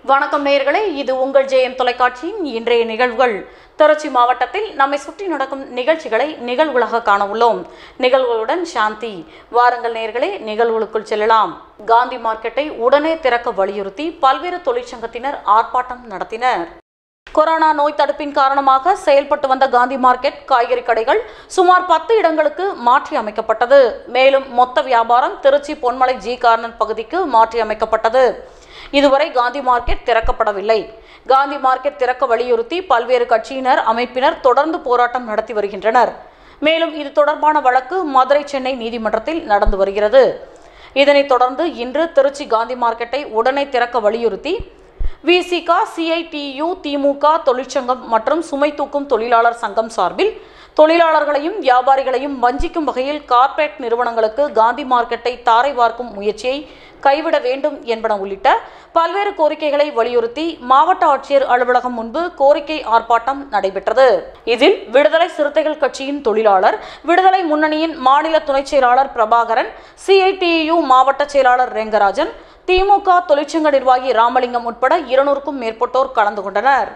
வணக்கம் நேயர்களே இது உங்கள் ஜெயம் தொலைக்காட்சியின் இன்றைய நிகழ்வுகள் திருச்சி மாவட்டத்தில் நம்மை சுற்றி நடக்கும் நிகழ்ச்சிகளை நிகழ்வுகளாக காண உள்ளோம் நிகழ்வுகளுடன் சாந்தி வாருங்கள் நேயர்களே நிகழ்வுகளுக்குள் செல்லலாம் காந்தி மார்க்கெட்டை உடனே திறக்க வலியுறுத்தி பல்வேறு தொழிற்சங்கத்தினர் ஆர்ப்பாட்டம் நடத்தினர் கொரோனா நோய் தடுப்பின் காரணமாக செயல்பட்டு வந்த காந்தி மார்க்கெட் காய்கறி கடைகள் சுமார் பத்து இடங்களுக்கு மாற்றி அமைக்கப்பட்டது மேலும் மொத்த வியாபாரம் திருச்சி பொன்மலை ஜி கார்னர் பகுதிக்கு மாற்றி அமைக்கப்பட்டது இதுவரை காந்தி மார்க்கெட் திறக்கப்படவில்லை காந்தி மார்க்கெட் திறக்க வலியுறுத்தி பல்வேறு கட்சியினர் அமைப்பினர் தொடர்ந்து போராட்டம் நடத்தி வருகின்றனர் மேலும் இது தொடர்பான வழக்கு மதுரை சென்னை நீதிமன்றத்தில் நடந்து வருகிறது இதனைத் தொடர்ந்து இன்று திருச்சி காந்தி மார்க்கெட்டை உடனே திறக்க வலியுறுத்தி விசிகா சிஐடியு திமுக தொழிற்சங்கம் மற்றும் சுமை தூக்கும் தொழிலாளர் சங்கம் சார்பில் தொழிலாளர்களையும் வியாபாரிகளையும் வஞ்சிக்கும் வகையில் கார்ப்பரேட் நிறுவனங்களுக்கு காந்தி மார்க்கெட்டை தாரை வார்க்கும் முயற்சியை கைவிட வேண்டும் என்பன உள்ளிட்ட பல்வேறு கோரிக்கைகளை வலியுறுத்தி மாவட்ட ஆட்சியர் அலுவலகம் முன்பு கோரிக்கை ஆர்ப்பாட்டம் நடைபெற்றது இதில் விடுதலை சிறுத்தைகள் கட்சியின் தொழிலாளர் விடுதலை முன்னணியின் மாநில துணைச் செயலாளர் பிரபாகரன் சிஐடியு மாவட்ட செயலாளர் ரெங்கராஜன் திமுக தொழிற்சங்க நிர்வாகி ராமலிங்கம் உட்பட இருநூறுக்கும் மேற்பட்டோர் கலந்து கொண்டனர்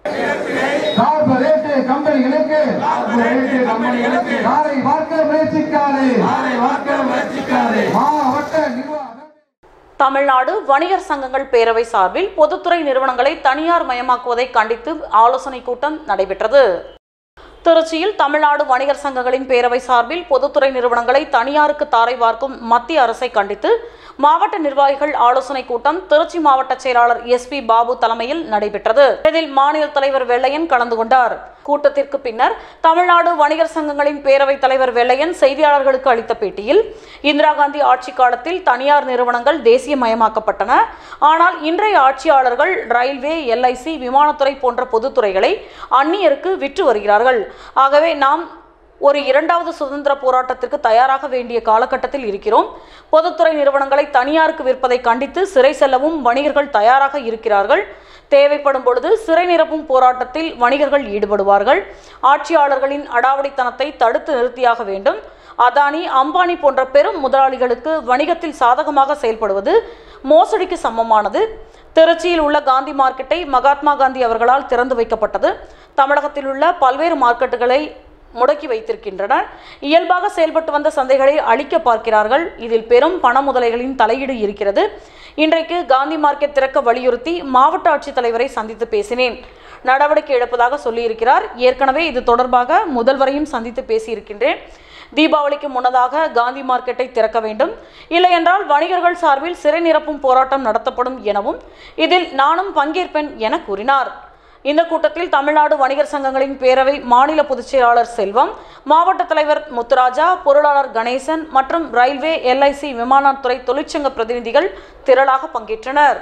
கார்ப்பரேட் கம்பெனிகளுக்கு கார்ப்பரேட் கம்பெனிகளுக்கு காரை பார்க்க முயற்சிக்காதே காரை பார்க்க முயற்சிக்காதே மாவட்ட நிர்வாகம் தமிழ்நாடு வணிகர் சங்கங்கள் பேரவை சார்பில் பொதுத்துறை நிறுவனங்களை தனியார் மயமாக்குவதை கண்டித்து ஆலோசனை கூட்டம் நடைபெற்றது திருச்சியில் தமிழ்நாடு வணிகர் சங்கங்களின் பேரவை சார்பில் பொதுத்துறை நிறுவனங்களை தனியாருக்கு தாரை வார்க்கும் மத்திய அரசை கண்டித்து மாவட்ட நிர்வாகிகள் ஆலோசனை கூட்டம் திருச்சி மாவட்ட செயலாளர் எஸ் பி பாபு தலைமையில் நடைபெற்றது இதில் மாநில தலைவர் வெள்ளையன் கலந்து கொண்டார் கூட்டத்திற்கு பின்னர் தமிழ்நாடு வணிகர் சங்கங்களின் பேரவைத் தலைவர் வெள்ளையன் செய்தியாளர்களுக்கு அளித்த பேட்டியில் இந்திரா காந்தி ஆட்சி காலத்தில் தனியார் நிறுவனங்கள் தேசியமயமாக்கப்பட்டன ஆனால் இன்றைய ஆட்சியாளர்கள் ரயில்வே எல்ஐசி விமானத்துறை போன்ற பொதுத்துறைகளை அந்நியருக்கு விற்று வருகிறார்கள் ஆகவே நாம் ஒரு இரண்டாவது சுதந்திர போராட்டத்திற்கு தயாராக வேண்டிய காலகட்டத்தில் இருக்கிறோம் பொதுத்துறை நிறுவனங்களை தனியாருக்கு விற்பதை கண்டித்து சிறை செல்லவும் வணிகர்கள் தயாராக இருக்கிறார்கள் தேவைப்படும் பொழுது சிறை நிரப்பும் போராட்டத்தில் வணிகர்கள் ஈடுபடுவார்கள் ஆட்சியாளர்களின் அடாவடித்தனத்தை தடுத்து நிறுத்தியாக வேண்டும் அதானி அம்பானி போன்ற பெரும் முதலாளிகளுக்கு வணிகத்தில் சாதகமாக செயல்படுவது மோசடிக்கு சமமானது திருச்சியில் உள்ள காந்தி மார்க்கெட்டை மகாத்மா காந்தி அவர்களால் திறந்து வைக்கப்பட்டது தமிழகத்தில் உள்ள பல்வேறு மார்க்கெட்டுகளை முடக்கி வைத்திருக்கின்றனர் இயல்பாக செயல்பட்டு வந்த சந்தைகளை அழிக்க பார்க்கிறார்கள் இதில் பெரும் பண முதலைகளின் தலையீடு இருக்கிறது இன்றைக்கு காந்தி மார்க்கெட் திறக்க வலியுறுத்தி மாவட்ட ஆட்சித்தலைவரை சந்தித்து பேசினேன் நடவடிக்கை எடுப்பதாக சொல்லியிருக்கிறார் ஏற்கனவே இது தொடர்பாக முதல்வரையும் சந்தித்து பேசியிருக்கின்றேன் தீபாவளிக்கு முன்னதாக காந்தி மார்க்கெட்டை திறக்க வேண்டும் இல்லையென்றால் வணிகர்கள் சார்பில் சிறை நிரப்பும் போராட்டம் நடத்தப்படும் எனவும் இதில் நானும் பங்கேற்பேன் என கூறினார் இந்த கூட்டத்தில் தமிழ்நாடு வணிகர் சங்கங்களின் பேரவை மாநில பொதுச் செயலாளர் செல்வம் மாவட்ட தலைவர் முத்துராஜா பொருளாளர் கணேசன் மற்றும் ரயில்வே எல்ஐசி விமானத்துறை தொழிற்சங்க பிரதிநிதிகள் திரளாக பங்கேற்றனர்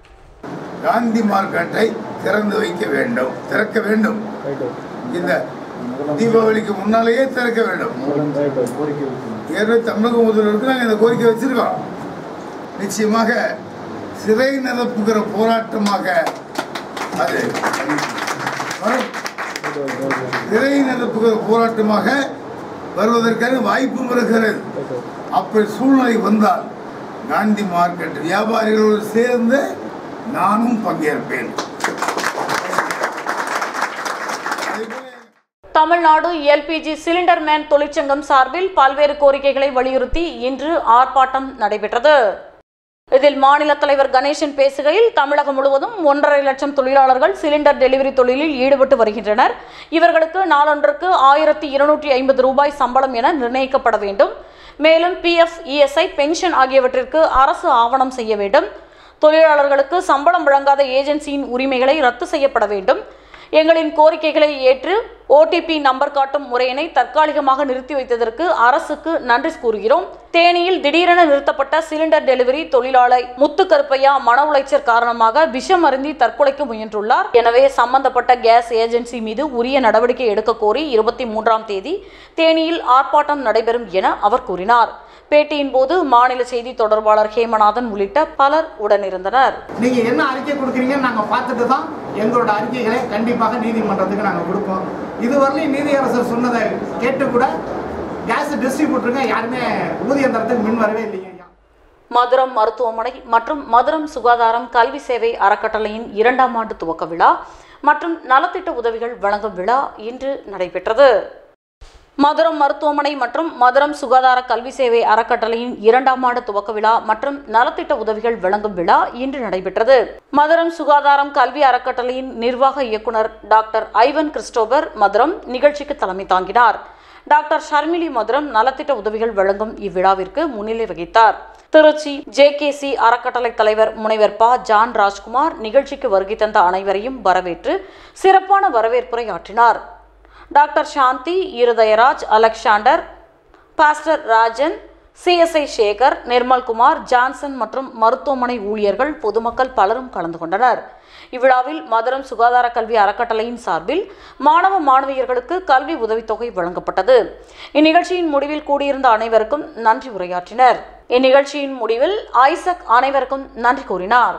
காந்தி மார்க்கெட்டை திறந்து வைக்க வேண்டும் திறக்க வேண்டும் இந்த தீபாவளிக்கு முன்னாலேயே திறக்க வேண்டும் ஏற்கனவே தமிழக முதல்வருக்கு நாங்கள் இந்த கோரிக்கை வச்சிருக்கோம் நிச்சயமாக சிறை நிரப்புகிற போராட்டமாக அது வரும். சிறை நிரப்புகிற போராட்டமாக வருவதற்கான வாய்ப்பும் இருக்கிறது அப்படி சூழ்நிலை வந்தால் காந்தி மார்க்கெட் வியாபாரிகளோடு சேர்ந்து நானும் பங்கேற்பேன் அதேபோல தமிழ்நாடு எல்பிஜி சிலிண்டர் மேன் தொழிற்சங்கம் சார்பில் பல்வேறு கோரிக்கைகளை வலியுறுத்தி இன்று ஆர்ப்பாட்டம் நடைபெற்றது இதில் மாநில தலைவர் கணேசன் பேசுகையில் தமிழகம் முழுவதும் ஒன்றரை லட்சம் தொழிலாளர்கள் சிலிண்டர் டெலிவரி தொழிலில் ஈடுபட்டு வருகின்றனர் இவர்களுக்கு நாளொன்றுக்கு ஆயிரத்தி இருநூற்றி ஐம்பது ரூபாய் சம்பளம் என நிர்ணயிக்கப்பட வேண்டும் மேலும் பிஎஃப் இஎஸ்ஐ பென்ஷன் ஆகியவற்றிற்கு அரசு ஆவணம் செய்ய வேண்டும் தொழிலாளர்களுக்கு சம்பளம் வழங்காத ஏஜென்சியின் உரிமைகளை ரத்து செய்யப்பட வேண்டும் எங்களின் கோரிக்கைகளை ஏற்று ஓடிபி நம்பர் காட்டும் முறையினை தற்காலிகமாக நிறுத்தி வைத்ததற்கு அரசுக்கு நன்றி கூறுகிறோம் தேனியில் திடீரென நிறுத்தப்பட்ட சிலிண்டர் டெலிவரி தொழிலாளர் முத்துக்கருப்பையா மன உளைச்சல் காரணமாக விஷம் அருந்தி தற்கொலைக்கு முயன்றுள்ளார் எனவே சம்பந்தப்பட்ட கேஸ் ஏஜென்சி மீது உரிய நடவடிக்கை எடுக்க கோரி இருபத்தி மூன்றாம் தேதி தேனியில் ஆர்ப்பாட்டம் நடைபெறும் என அவர் கூறினார் பேட்டியின் போது மாநில செய்தி தொடர்பாளர் ஹேமநாதன் உள்ளிட்ட பலர் உடனிருந்தனர் நீங்க என்ன அறிக்கை கொடுக்குறீங்கன்னு நாங்க பார்த்துட்டு தான் எங்களோட அறிக்கைகளை கண்டிப்பாக நீதிமன்றத்துக்கு நாங்க கொடுப்போம் இதுவரையிலும் நீதியரசர் சொன்னதை கேட்டு கூட கேஸ் டிஸ்ட்ரிபியூட்டருங்க யாருமே ஊதியம் தரத்துக்கு முன் வரவே இல்லைங்க ஐயா மதுரம் மருத்துவமனை மற்றும் மதுரம் சுகாதாரம் கல்வி சேவை அறக்கட்டளையின் இரண்டாம் ஆண்டு துவக்க விழா மற்றும் நலத்திட்ட உதவிகள் வழங்கும் விழா இன்று நடைபெற்றது மதுரம் மருத்துவமனை மற்றும் மதுரம் சுகாதார கல்வி சேவை அறக்கட்டளையின் இரண்டாம் ஆண்டு துவக்க விழா மற்றும் நலத்திட்ட உதவிகள் வழங்கும் விழா இன்று நடைபெற்றது மதுரம் சுகாதாரம் கல்வி அறக்கட்டளையின் நிர்வாக இயக்குனர் டாக்டர் ஐவன் கிறிஸ்டோபர் மதுரம் நிகழ்ச்சிக்கு தலைமை தாங்கினார் டாக்டர் ஷர்மிலி மதுரம் நலத்திட்ட உதவிகள் வழங்கும் இவ்விழாவிற்கு முன்னிலை வகித்தார் திருச்சி ஜேகேசி அறக்கட்டளை தலைவர் முனைவர் ப ஜான் ராஜ்குமார் நிகழ்ச்சிக்கு வருகை தந்த அனைவரையும் வரவேற்று சிறப்பான வரவேற்புரை ஆற்றினார் doctor Shanthi Irudayaraj Alexander pastor Rajan CSI Sekar Nirmalkumar Johnson மற்றும் மருத்துவமனை ஊழியர்கள் பொதுமக்கள் பலரும் கலந்து கொண்டனர் இவ்விழாவில் மதுரம் சுகாதார கல்வி அறக்கட்டளையின் சார்பில் மாணவ மாணவியர்களுக்கு கல்வி உதவித்தொகை வழங்கப்பட்டது இந்நிகழ்ச்சியின் முடிவில் கூடியிருந்த அனைவருக்கும் நன்றி உரையாற்றினர் இந்நிகழ்ச்சியின் முடிவில் ஐசக் அனைவருக்கும் நன்றி கூறினார்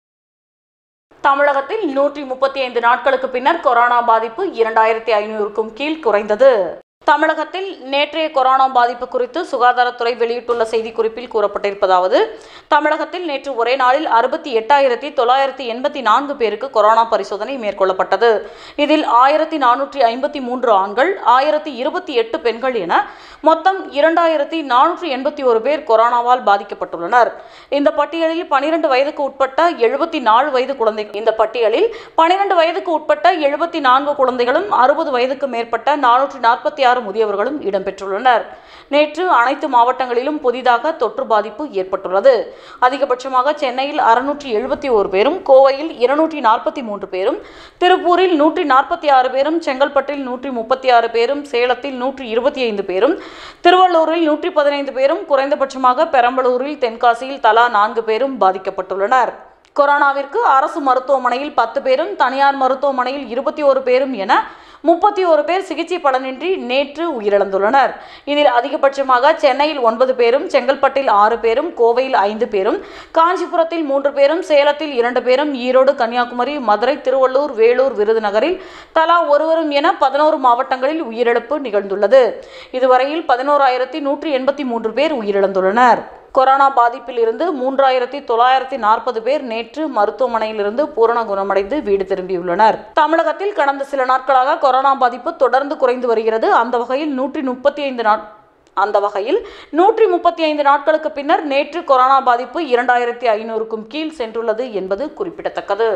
தமிழகத்தில் நூற்றி முப்பத்தி ஐந்து நாட்களுக்கு பின்னர் கொரோனா பாதிப்பு இரண்டாயிரத்தி ஐநூறுக்கும் கீழ் குறைந்தது தமிழகத்தில் நேற்றைய கொரோனா பாதிப்பு குறித்து சுகாதாரத்துறை வெளியிட்டுள்ள செய்திக்குறிப்பில் கூறப்பட்டிருப்பதாவது தமிழகத்தில் நேற்று ஒரே நாளில் அறுபத்தி எட்டாயிரத்தி தொள்ளாயிரத்தி எண்பத்தி நான்கு பேருக்கு கொரோனா பரிசோதனை மேற்கொள்ளப்பட்டது இதில் ஆயிரத்தி நானூற்றி ஐம்பத்தி மூன்று ஆண்கள் ஆயிரத்தி இருபத்தி எட்டு பெண்கள் என மொத்தம் இரண்டாயிரத்தி நானூற்றி எண்பத்தி ஒரு பேர் கொரோனாவால் பாதிக்கப்பட்டுள்ளனர் இந்த பட்டியலில் பனிரெண்டு வயதுக்கு உட்பட்ட எழுபத்தி நாலு வயது குழந்தை இந்த பட்டியலில் பனிரெண்டு வயதுக்கு உட்பட்ட எழுபத்தி நான்கு குழந்தைகளும் அறுபது வயதுக்கு மேற்பட்ட நானூற்றி நாற்பத்தி ஆறு முதியவர்களும் இடம்பெற்றுள்ளனர் நேற்று அனைத்து மாவட்டங்களிலும் புதிதாக தொற்று பாதிப்பு ஏற்பட்டுள்ளது அதிகபட்சமாக சென்னையில் அறுநூற்றி எழுபத்தி ஒரு பேரும் கோவையில் இருநூற்றி நாற்பத்தி மூன்று பேரும் திருப்பூரில் நூற்றி நாற்பத்தி ஆறு பேரும் செங்கல்பட்டில் நூற்றி முப்பத்தி ஆறு பேரும் சேலத்தில் நூற்றி இருபத்தி ஐந்து பேரும் திருவள்ளூரில் நூற்றி பதினைந்து பேரும் குறைந்தபட்சமாக பெரம்பலூரில் தென்காசியில் தலா நான்கு பேரும் பாதிக்கப்பட்டுள்ளனர் கொரோனாவிற்கு அரசு மருத்துவமனையில் பத்து பேரும் தனியார் மருத்துவமனையில் இருபத்தி ஒரு பேரும் என முப்பத்தி ஒரு பேர் சிகிச்சை பலனின்றி நேற்று உயிரிழந்துள்ளனர் இதில் அதிகபட்சமாக சென்னையில் ஒன்பது பேரும் செங்கல்பட்டில் ஆறு பேரும் கோவையில் ஐந்து பேரும் காஞ்சிபுரத்தில் மூன்று பேரும் சேலத்தில் இரண்டு பேரும் ஈரோடு கன்னியாகுமரி மதுரை திருவள்ளூர் வேலூர் விருதுநகரில் தலா ஒருவரும் என பதினோரு மாவட்டங்களில் உயிரிழப்பு நிகழ்ந்துள்ளது இதுவரையில் பதினோராயிரத்தி நூற்றி எண்பத்தி மூன்று பேர் உயிரிழந்துள்ளனர் கொரோனா பாதிப்பில் இருந்து மூன்றாயிரத்தி தொள்ளாயிரத்தி நாற்பது பேர் நேற்று மருத்துவமனையிலிருந்து பூரண குணமடைந்து வீடு திரும்பியுள்ளனர் தமிழகத்தில் கடந்த சில நாட்களாக கொரோனா பாதிப்பு தொடர்ந்து குறைந்து வருகிறது அந்த வகையில் நூற்றி முப்பத்தி ஐந்து நாட் அந்த வகையில் நூற்றி முப்பத்தி ஐந்து நாட்களுக்கு பின்னர் நேற்று கொரோனா பாதிப்பு இரண்டாயிரத்தி ஐநூறுக்கும் கீழ் சென்றுள்ளது என்பது குறிப்பிடத்தக்கது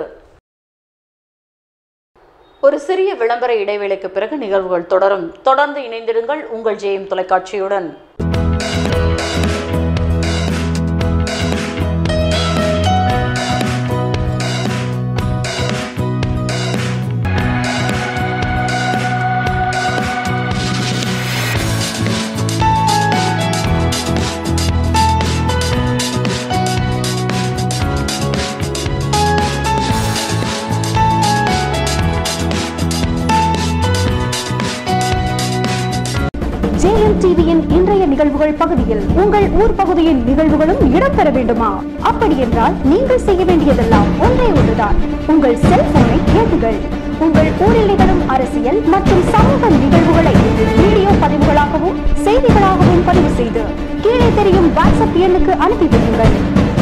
ஒரு சிறிய விளம்பர இடைவேளைக்கு பிறகு நிகழ்வுகள் தொடரும் தொடர்ந்து இணைந்திடுங்கள் உங்கள் ஜெயம் தொலைக்காட்சியுடன் ஜேஎம் டிவியின் இன்றைய நிகழ்வுகள் பகுதியில் உங்கள் ஊர் பகுதியின் நிகழ்வுகளும் இடம்பெற வேண்டுமா அப்படி என்றால் நீங்கள் செய்ய வேண்டியதெல்லாம் ஒன்றே ஒன்றுதான் உங்கள் செல்போனை ஏற்றுகள் உங்கள் ஊரில் நிகழும் அரசியல் மற்றும் சமூக நிகழ்வுகளை வீடியோ பதிவுகளாகவும் செய்திகளாகவும் பதிவு செய்து கீழே தெரியும் வாட்ஸ்அப் எண்ணுக்கு அனுப்பி வையுங்கள்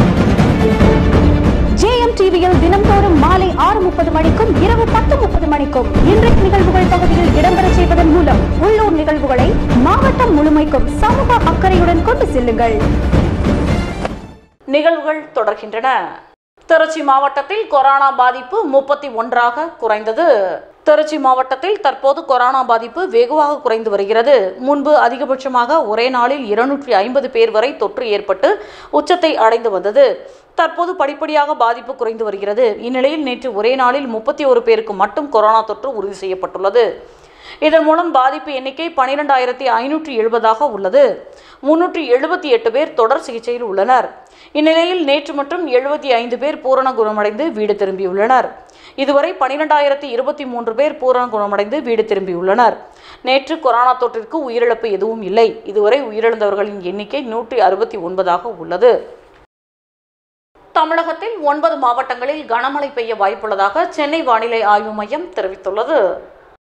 ஜேஎம் டிவியில் தினம்தோறும் மாலை ஆறு முப்பது மணிக்கும் இரவு பத்து முப்பது மணிக்கும் இன்றைய நிகழ்வுகள் பகுதியில் இடம்பெற செய்வதன் மூலம் உள்ளூர் நிகழ்வுகளை மாவட்டம் முழுமைக்கும் சமூக அக்கறையுடன் கொண்டு செல்லுங்கள் நிகழ்வுகள் தொடர்கின்றன திருச்சி மாவட்டத்தில் கொரோனா பாதிப்பு முப்பத்தி ஒன்றாக குறைந்தது திருச்சி மாவட்டத்தில் தற்போது கொரோனா பாதிப்பு வெகுவாக குறைந்து வருகிறது முன்பு அதிகபட்சமாக ஒரே நாளில் இருநூற்றி ஐம்பது பேர் வரை தொற்று ஏற்பட்டு உச்சத்தை அடைந்து வந்தது தற்போது படிப்படியாக பாதிப்பு குறைந்து வருகிறது இந்நிலையில் நேற்று ஒரே நாளில் முப்பத்தி ஒரு பேருக்கு மட்டும் கொரோனா தொற்று உறுதி செய்யப்பட்டுள்ளது இதன் மூலம் பாதிப்பு எண்ணிக்கை பனிரெண்டாயிரத்தி ஐநூற்றி எழுபதாக உள்ளது முன்னூற்றி எழுபத்தி எட்டு பேர் தொடர் சிகிச்சையில் உள்ளனர் இந்நிலையில் நேற்று மட்டும் எழுபத்தி ஐந்து பேர் பூரண குணமடைந்து வீடு திரும்பியுள்ளனர் இதுவரை பனிரெண்டாயிரத்தி இருபத்தி மூன்று பேர் பூரண குணமடைந்து வீடு திரும்பியுள்ளனர் நேற்று கொரோனா தொற்றிற்கு உயிரிழப்பு எதுவும் இல்லை இதுவரை உயிரிழந்தவர்களின் எண்ணிக்கை நூற்றி அறுபத்தி ஒன்பதாக உள்ளது தமிழகத்தில் ஒன்பது மாவட்டங்களில் கனமழை பெய்ய வாய்ப்புள்ளதாக சென்னை வானிலை ஆய்வு மையம் தெரிவித்துள்ளது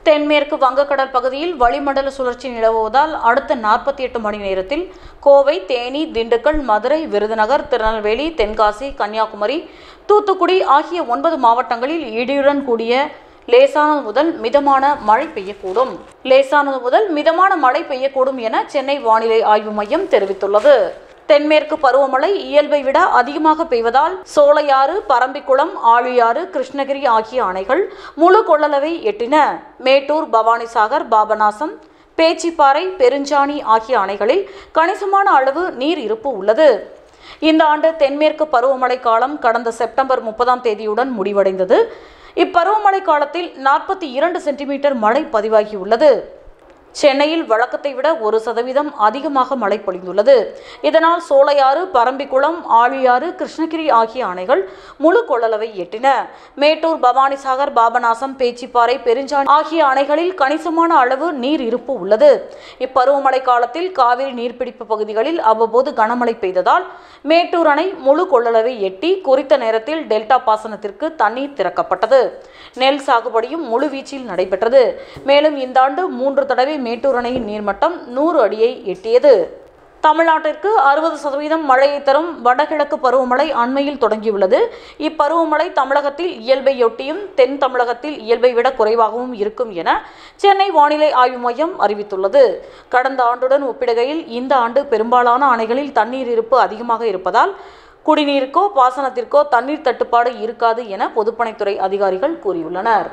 தென்மேற்கு வங்கக்கடல் பகுதியில் வளிமண்டல சுழற்சி நிலவுவதால் அடுத்த நாற்பத்தி எட்டு மணி நேரத்தில் கோவை தேனி திண்டுக்கல் மதுரை விருதுநகர் திருநெல்வேலி தென்காசி கன்னியாகுமரி தூத்துக்குடி ஆகிய ஒன்பது மாவட்டங்களில் இடியுடன் கூடிய லேசானது முதல் மிதமான மழை பெய்யக்கூடும் லேசானது முதல் மிதமான மழை பெய்யக்கூடும் என சென்னை வானிலை ஆய்வு மையம் தெரிவித்துள்ளது தென்மேற்கு பருவமழை இயல்பை விட அதிகமாக பெய்வதால் சோலையாறு பரம்பிக்குளம் ஆழியாறு கிருஷ்ணகிரி ஆகிய அணைகள் முழு கொள்ளளவை எட்டின மேட்டூர் பவானிசாகர் பாபநாசம் பேச்சிப்பாறை பெருஞ்சாணி ஆகிய அணைகளில் கணிசமான அளவு நீர் இருப்பு உள்ளது இந்த ஆண்டு தென்மேற்கு பருவமழை காலம் கடந்த செப்டம்பர் முப்பதாம் தேதியுடன் முடிவடைந்தது இப்பருவமழை காலத்தில் நாற்பத்தி இரண்டு சென்டிமீட்டர் மழை பதிவாகியுள்ளது சென்னையில் வழக்கத்தை விட ஒரு சதவீதம் அதிகமாக மழை பொழிந்துள்ளது இதனால் சோலையாறு பரம்பிக்குளம் ஆழியாறு கிருஷ்ணகிரி ஆகிய அணைகள் முழு கொள்ளளவை எட்டின மேட்டூர் பவானிசாகர் பாபநாசம் பேச்சிப்பாறை பெருஞ்சாணி ஆகிய அணைகளில் கணிசமான அளவு நீர் இருப்பு உள்ளது இப்பருவமழை காலத்தில் காவிரி நீர்பிடிப்பு பகுதிகளில் அவ்வப்போது கனமழை பெய்ததால் மேட்டூர் அணை முழு கொள்ளளவை எட்டி குறித்த நேரத்தில் டெல்டா பாசனத்திற்கு தண்ணீர் திறக்கப்பட்டது நெல் சாகுபடியும் முழுவீச்சில் நடைபெற்றது மேலும் இந்த ஆண்டு மூன்று தடவை மேட்டூர் அணையின் நீர்மட்டம் நூறு அடியை எட்டியது தமிழ்நாட்டிற்கு அறுபது சதவீதம் மழையை தரும் வடகிழக்கு பருவமழை அண்மையில் தொடங்கியுள்ளது இப்பருவமழை தமிழகத்தில் இயல்பையொட்டியும் தென் தமிழகத்தில் இயல்பை விட குறைவாகவும் இருக்கும் என சென்னை வானிலை ஆய்வு மையம் அறிவித்துள்ளது கடந்த ஆண்டுடன் ஒப்பிடுகையில் இந்த ஆண்டு பெரும்பாலான அணைகளில் தண்ணீர் இருப்பு அதிகமாக இருப்பதால் குடிநீருக்கோ பாசனத்திற்கோ தண்ணீர் தட்டுப்பாடு இருக்காது என பொதுப்பணித்துறை அதிகாரிகள் கூறியுள்ளனர்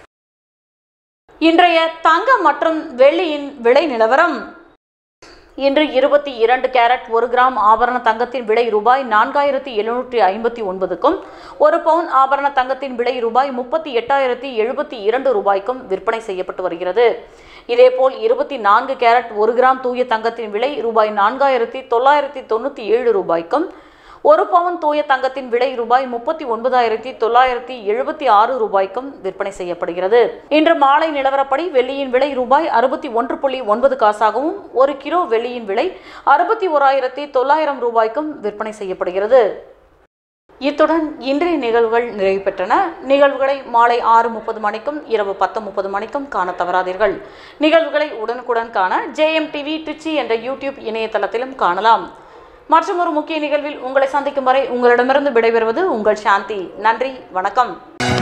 இன்றைய தங்கம் மற்றும் வெள்ளியின் விலை நிலவரம் இன்று இருபத்தி இரண்டு கேரட் ஒரு கிராம் ஆபரண தங்கத்தின் விலை ரூபாய் நான்காயிரத்தி எழுநூற்றி ஐம்பத்தி ஒன்பதுக்கும் ஒரு பவுன் ஆபரண தங்கத்தின் விலை ரூபாய் முப்பத்தி எட்டாயிரத்தி எழுபத்தி இரண்டு ரூபாய்க்கும் விற்பனை செய்யப்பட்டு வருகிறது இதேபோல் இருபத்தி நான்கு கேரட் ஒரு கிராம் தூய தங்கத்தின் விலை ரூபாய் நான்காயிரத்தி தொள்ளாயிரத்தி தொண்ணூற்றி ஏழு ரூபாய்க்கும் ஒரு பவுன் தூய தங்கத்தின் விலை ரூபாய் முப்பத்தி ஒன்பதாயிரத்தி தொள்ளாயிரத்தி எழுபத்தி ஆறு ரூபாய்க்கும் விற்பனை செய்யப்படுகிறது இன்று மாலை நிலவரப்படி வெள்ளியின் விலை ரூபாய் அறுபத்தி ஒன்று புள்ளி ஒன்பது காசாகவும் ஒரு கிலோ வெள்ளியின் விலை அறுபத்தி ஓராயிரத்தி தொள்ளாயிரம் ரூபாய்க்கும் விற்பனை செய்யப்படுகிறது இத்துடன் இன்றைய நிகழ்வுகள் நிறைவு பெற்றன நிகழ்வுகளை மாலை ஆறு முப்பது மணிக்கும் இரவு பத்து முப்பது மணிக்கும் காண தவறாதீர்கள் நிகழ்வுகளை உடனுக்குடன் காண ஜேஎம் டிவி ட்ரிச்சி என்ற யூடியூப் இணையதளத்திலும் காணலாம் மற்றும் ஒரு முக்கிய நிகழ்வில் உங்களை சந்திக்கும் வரை உங்களிடமிருந்து விடைபெறுவது உங்கள் சாந்தி நன்றி வணக்கம்